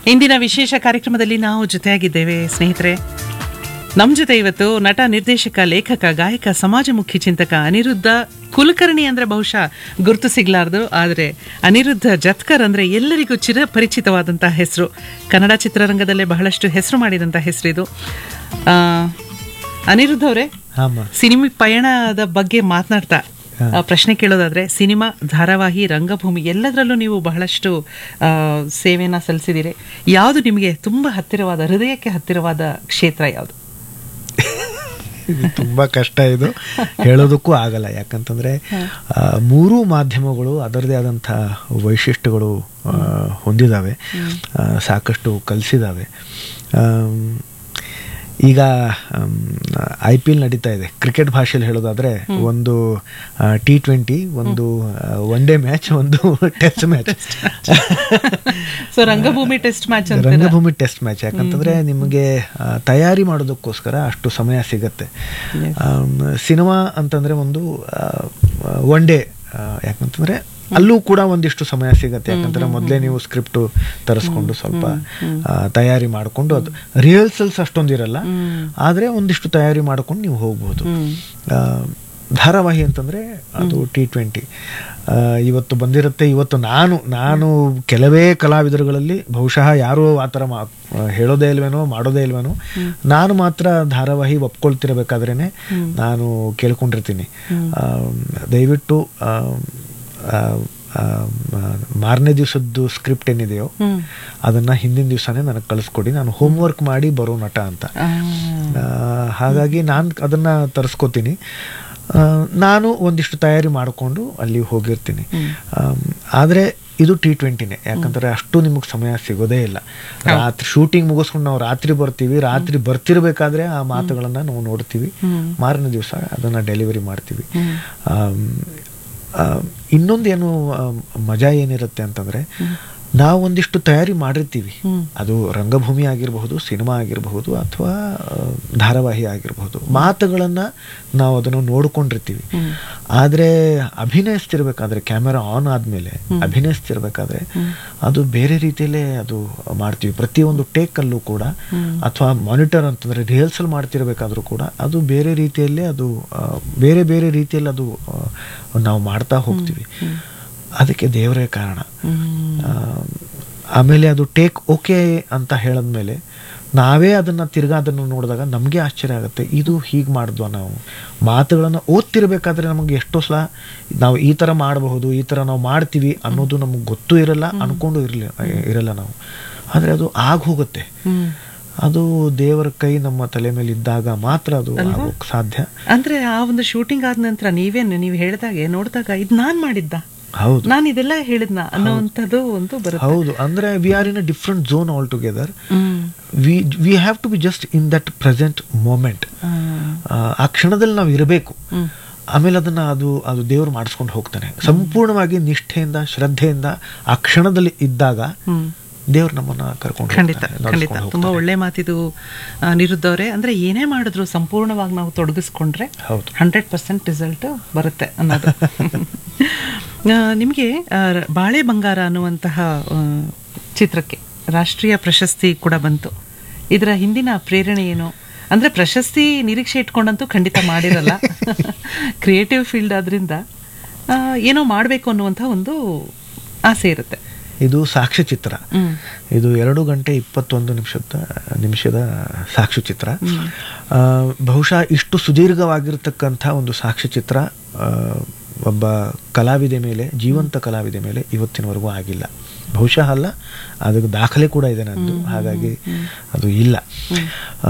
ಇಂದಿನ ವಿಶೇಷ ಕಾರ್ಯಕ್ರಮದಲ್ಲಿ ನಾವು ಜೊತೆಯಾಗಿದ್ದೇವೆ ಸ್ನೇಹಿತರೆ ನಮ್ಮ ಜೊತೆ ಇವತ್ತು ನಟ ನಿರ್ದೇಶಕ ಲೇಖಕ ಗಾಯಕ ಸಮಾಜಮುಖಿ ಚಿಂತಕ ಅನಿರುದ್ಧ ಕುಲಕರ್ಣಿ ಅಂದ್ರೆ ಬಹುಶಃ ಗುರುತು ಸಿಗ್ಲಾರ್ದು ಆದರೆ ಅನಿರುದ್ಧ ಜತ್ಕರ್ ಅಂದ್ರೆ ಎಲ್ಲರಿಗೂ ಚಿರಪರಿಚಿತವಾದಂತಹ ಹೆಸರು ಕನ್ನಡ ಚಿತ್ರರಂಗದಲ್ಲೇ ಬಹಳಷ್ಟು ಹೆಸರು ಮಾಡಿದಂಥ ಹೆಸರಿದು ಆ, ಅನಿರುದ್ಧ ಅವರೇ ಆಮ ಸಿನಿಮಾ ಪಯಣದ ಬಗ್ಗೆ ಮಾತನಾಡ್ತಾ ಆ, ಪ್ರಶ್ನೆ ಕೇಳೋದಾದ್ರೆ ಸಿನಿಮಾ ಧಾರಾವಾಹಿ ರಂಗಭೂಮಿ ಎಲ್ಲದರಲ್ಲೂ ನೀವು ಬಹಳಷ್ಟು ಆ, ಸೇವೆಯನ್ನ ಸಲ್ಲಿಸಿದ್ದೀರಿ ಯಾವುದು ನಿಮಗೆ ತುಂಬಾ ಹತ್ತಿರವಾದ ಹೃದಯಕ್ಕೆ ಹತ್ತಿರವಾದ ಕ್ಷೇತ್ರ ಯಾವುದು ಇದು ತುಂಬಾ ಕಷ್ಟ ಇದು ಹೇಳೋದಕ್ಕೂ ಆಗಲ್ಲ ಯಾಕಂತಂದ್ರೆ ಆ, ಮೂರೂ ಮಾಧ್ಯಮಗಳು ಅದರದೇ ಆದಂಥ ವೈಶಿಷ್ಟ್ಯಗಳು ಆ, ಹೊಂದಿದಾವೆ ಆ, ಸಾಕಷ್ಟು ಕಲಿಸಿದಾವೆ ಈಗ ಐ ಪಿ ಎಲ್ ನಡೀತಾ ಇದೆ ಕ್ರಿಕೆಟ್ ಭಾಷೆಯಲ್ಲಿ ಹೇಳೋದಾದ್ರೆ ಒಂದು ಟಿ ಟ್ವೆಂಟಿ ಒಂದು ಒನ್ ಡೇ ಮ್ಯಾಚ್ ಒಂದು ಟೆಸ್ಟ್ ಮ್ಯಾಚ್ ಸೊ ರಂಗಭೂಮಿ ಟೆಸ್ಟ್ ಮ್ಯಾಚ್ ಅಂತ ರಂಗಭೂಮಿ ಟೆಸ್ಟ್ ಮ್ಯಾಚ್ ಯಾಕಂತಂದ್ರೆ ನಿಮಗೆ ಆ, ತಯಾರಿ ಮಾಡೋದಕ್ಕೋಸ್ಕರ ಅಷ್ಟು ಸಮಯ ಸಿಗತ್ತೆ ಆಮ್, ಸಿನಿಮಾ ಅಂತಂದ್ರೆ ಒಂದು ಒನ್ ಡೇ ಯಾಕಂತಂದ್ರೆ ಅಲ್ಲೂ ಕೂಡ ಒಂದಿಷ್ಟು ಸಮಯ ಸಿಗತ್ತೆ ಯಾಕಂತಂದ್ರೆ ಮೊದಲೇ ನೀವು ಸ್ಕ್ರಿಪ್ಟ್ ತರಿಸ್ಕೊಂಡು ಸ್ವಲ್ಪ ಆ, ತಯಾರಿ ಮಾಡಿಕೊಂಡು ಅದು ರಿಹರ್ಸಲ್ಸ್ ಅಷ್ಟೊಂದಿರಲ್ಲ ಆದ್ರೆ ಒಂದಿಷ್ಟು ತಯಾರಿ ಮಾಡ್ಕೊಂಡು ನೀವು ಹೋಗ್ಬೋದು ಆ, ಧಾರಾವಾಹಿ ಅಂತಂದ್ರೆ ಅದು ಟಿ ಟ್ವೆಂಟಿ ಇವತ್ತು ಬಂದಿರುತ್ತೆ ಇವತ್ತು ನಾನು ನಾನು ಕೆಲವೇ ಕಲಾವಿದರುಗಳಲ್ಲಿ ಬಹುಶಃ ಯಾರೂ ಆ ಥರ ಮಾ ಆ, ಹೇಳೋದೇ ಇಲ್ವೇನೋ ಮಾಡೋದೇ ಇಲ್ವೇನೋ ನಾನು ಮಾತ್ರ ಧಾರಾವಾಹಿ ಒಪ್ಕೊಳ್ತಿರಬೇಕಾದ್ರೇನೆ ನಾನು ಕೇಳ್ಕೊಂಡಿರ್ತೀನಿ ಆ, ದಯವಿಟ್ಟು ಆ, ಆ, ಆ, ಮಾರನೇ ದಿವಸದ್ದು ಸ್ಕ್ರಿಪ್ಟ್ ಏನಿದೆಯೋ ಅದನ್ನ ಹಿಂದಿನ ದಿವಸನೇ ನನಗೆ ಕಳಿಸ್ಕೊಡಿ ನಾನು ಹೋಮ್ವರ್ಕ್ ಮಾಡಿ ಬರೋ ನಟ ಅಂತ ಆ, ಹಾಗಾಗಿ ನಾನು ಅದನ್ನ ತರಿಸ್ಕೋತೀನಿ ಆ, ನಾನು ಒಂದಿಷ್ಟು ತಯಾರಿ ಮಾಡಿಕೊಂಡು ಅಲ್ಲಿ ಹೋಗಿರ್ತೀನಿ ಆಮ್, ಆದ್ರೆ ಇದು ಟಿ ಟ್ವೆಂಟಿನೇ ಯಾಕಂದ್ರೆ ಅಷ್ಟು ನಿಮಗೆ ಸಮಯ ಸಿಗೋದೇ ಇಲ್ಲ ರಾತ್ರಿ ಶೂಟಿಂಗ್ ಮುಗಿಸ್ಕೊಂಡು ನಾವು ರಾತ್ರಿ ಬರ್ತೀವಿ ರಾತ್ರಿ ಬರ್ತಿರ್ಬೇಕಾದ್ರೆ ಆ ಮಾತುಗಳನ್ನ ನಾವು ನೋಡ್ತೀವಿ ಮಾರನೇ ದಿವಸ ಅದನ್ನ ಡೆಲಿವರಿ ಮಾಡ್ತೀವಿ ಆಮ್, ಆ, ಇನ್ನೊಂದೇನು ಆ, ಮಜಾ ಏನಿರುತ್ತೆ ಅಂತಂದ್ರೆ ನಾವು ಒಂದಿಷ್ಟು ತಯಾರಿ ಮಾಡಿರ್ತೀವಿ ಅದು ರಂಗಭೂಮಿ ಆಗಿರಬಹುದು ಸಿನಿಮಾ ಆಗಿರಬಹುದು ಅಥವಾ ಆ, ಧಾರಾವಾಹಿ ಆಗಿರಬಹುದು ಮಾತುಗಳನ್ನ ನಾವು ಅದನ್ನು ನೋಡ್ಕೊಂಡಿರ್ತೀವಿ ಆದ್ರೆ ಅಭಿನಯಿಸ್ತಿರ್ಬೇಕಾದ್ರೆ ಕ್ಯಾಮೆರಾ ಆನ್ ಆದ್ಮೇಲೆ ಅಭಿನಯಿಸ್ತಿರ್ಬೇಕಾದ್ರೆ ಅದು ಬೇರೆ ರೀತಿಯಲ್ಲೇ ಅದು ಮಾಡ್ತೀವಿ ಪ್ರತಿಯೊಂದು ಟೇಕ್ ಅಲ್ಲೂ ಕೂಡ ಅಥವಾ ಮಾನಿಟರ್ ಅಂತಂದ್ರೆ ರಿಹರ್ಸಲ್ ಮಾಡ್ತಿರ್ಬೇಕಾದ್ರೂ ಕೂಡ ಅದು ಬೇರೆ ರೀತಿಯಲ್ಲೇ ಅದು ಆ, ಬೇರೆ ಬೇರೆ ರೀತಿಯಲ್ಲಿ ಅದು ಆ, ನಾವು ಮಾಡ್ತಾ ಹೋಗ್ತೀವಿ ಅದಕ್ಕೆ ದೇವರೇ ಕಾರಣ ಆ, ಆಮೇಲೆ ಅದು ಟೇಕ್ ಓಕೆ ಅಂತ ಹೇಳಿದ್ಮೇಲೆ ನಾವೇ ಅದನ್ನ ತಿರ್ಗಾ ಅದನ್ನು ನೋಡಿದಾಗ ನಮಗೆ ಆಶ್ಚರ್ಯ ಆಗುತ್ತೆ ಇದು ಹೀಗೆ ಮಾಡಿದ್ವಾ ನಾವು ಮಾತುಗಳನ್ನು ಓದ್ತಿರ್ಬೇಕಾದ್ರೆ ನಮಗೆ ಎಷ್ಟೋ ಸಲ ನಾವು ಈ ಥರ ಮಾಡಬಹುದು ಈ ಥರ ನಾವು ಮಾಡ್ತೀವಿ ಅನ್ನೋದು ನಮಗೆ ಗೊತ್ತೂ ಇರಲ್ಲ ಅನ್ಕೊಂಡು ಇರಲಿ ಇರಲ್ಲ ನಾವು ಆದರೆ ಅದು ಆಗ ಹೋಗುತ್ತೆ ಅದು ದೇವರ ಕೈ ನಮ್ಮ ತಲೆ ಮೇಲೆ ಇದ್ದಾಗ ಮಾತ್ರ ಅದು ಆಗೋಕ್ ಸಾಧ್ಯ ಅಂದ್ರೆ ಆ ಒಂದು ಶೂಟಿಂಗ್ ಆದ ನಂತರ ನೀವೇನು ನೀವು ಹೇಳಿದಾಗೆ ನೋಡಿದಾಗ ಇದು ನಾನ್ ಮಾಡಿದ್ದ ಹೌದು ನಾನು ಇದೆಲ್ಲ ಹೇಳಿದ್ನ ಅನ್ನೋವಂಥದ್ದು ಒಂದು ಬರುತ್ತೆ ಹೌದು ಅಂದ್ರೆ we are in a different zone all together hmm. We we have to be just in that present moment ಆ, ಆ ಕ್ಷಣದಲ್ಲಿ ನಾವು ಇರಬೇಕು ಹ್ಮ್. ಆಮೇಲೆ ಅದನ್ನ ಅದು ಅದು ದೇವರು ಮಾಡಿಸ್ಕೊಂಡು ಹೋಗ್ತಾನೆ ಸಂಪೂರ್ಣವಾಗಿ ನಿಷ್ಠೆಯಿಂದ ಶ್ರದ್ಧೆಯಿಂದ ಆ ಕ್ಷಣದಲ್ಲಿ ಇದ್ದಾಗ ಹ್ಮ್. ದೇವ್ರು ನಮ್ಮನ್ನ ಕರ್ಕೊಂಡು ಖಂಡಿತ ಹೋಗ್ತಾನೆ, ಖಂಡಿತ ನಡೆಸ್ಕೊಂಡು ತುಂಬಾ ಹೋಗ್ತಾನೆ. ಒಳ್ಳೆ ಮಾತಿದು ಆ, ನಿರುದ್ಧ ಅವರೇ ಅಂದ್ರೆ ಏನೇ ಮಾಡಿದ್ರು ಸಂಪೂರ್ಣವಾಗಿ ನಾವು ತೊಡಗಿಸ್ಕೊಂಡ್ರೆ ಹೌದು ಹಂಡ್ರೆಡ್ ಪರ್ಸೆಂಟ್ ರಿಸಲ್ಟ್ ಬರುತ್ತೆ ಅನ್ನೋದು ಆ, ನಿಮಗೆ ಆ, ರ- ಬಾಳೆ ಬಂಗಾರ ಅನ್ನುವಂತಹ ಆ, ಚಿತ್ರಕ್ಕೆ ರಾಷ್ಟ್ರೀಯ ಪ್ರಶಸ್ತಿ ಕೂಡ ಬಂತು ಇದರ ಹಿಂದಿನ ಪ್ರೇರಣೆ ಏನು ಅಂದ್ರೆ ಪ್ರಶಸ್ತಿ ನಿರೀಕ್ಷೆ ಇಟ್ಕೊಂಡಂತೂ ಖಂಡಿತ ಮಾಡಿರಲ್ಲ ಕ್ರಿಯೇಟಿವ್ ಫೀಲ್ಡ್ ಆದ್ರಿಂದ ಆ, ಏನೋ ಮಾಡಬೇಕು ಅನ್ನುವಂಥ ಒಂದು ಆಸೆ ಇರುತ್ತೆ ಇದು ಸಾಕ್ಷ್ಯಚಿತ್ರ ಹ್ಮ್ ಇದು ಎರಡು ಗಂಟೆ ಇಪ್ಪತ್ತೊಂದು ನಿಮಿಷದ ನಿಮಿಷದ ಸಾಕ್ಷ್ಯಚಿತ್ರ ಆ, ಬಹುಶಃ ಇಷ್ಟು ಸುದೀರ್ಘವಾಗಿರ್ತಕ್ಕಂಥ ಒಂದು ಸಾಕ್ಷ್ಯಚಿತ್ರ ಆ, ಒಬ್ಬ ಕಲಾವಿದೆ ಮೇಲೆ ಜೀವಂತ ಕಲಾವಿದೆ ಮೇಲೆ ಇವತ್ತಿನವರೆಗೂ ಆಗಿಲ್ಲ ಬಹುಶಃ ಅಲ್ಲ ಅದಕ್ಕೆ ದಾಖಲೆ ಕೂಡ ಇದೆ ನಂದು ಹಾಗಾಗಿ ಅದು ಇಲ್ಲ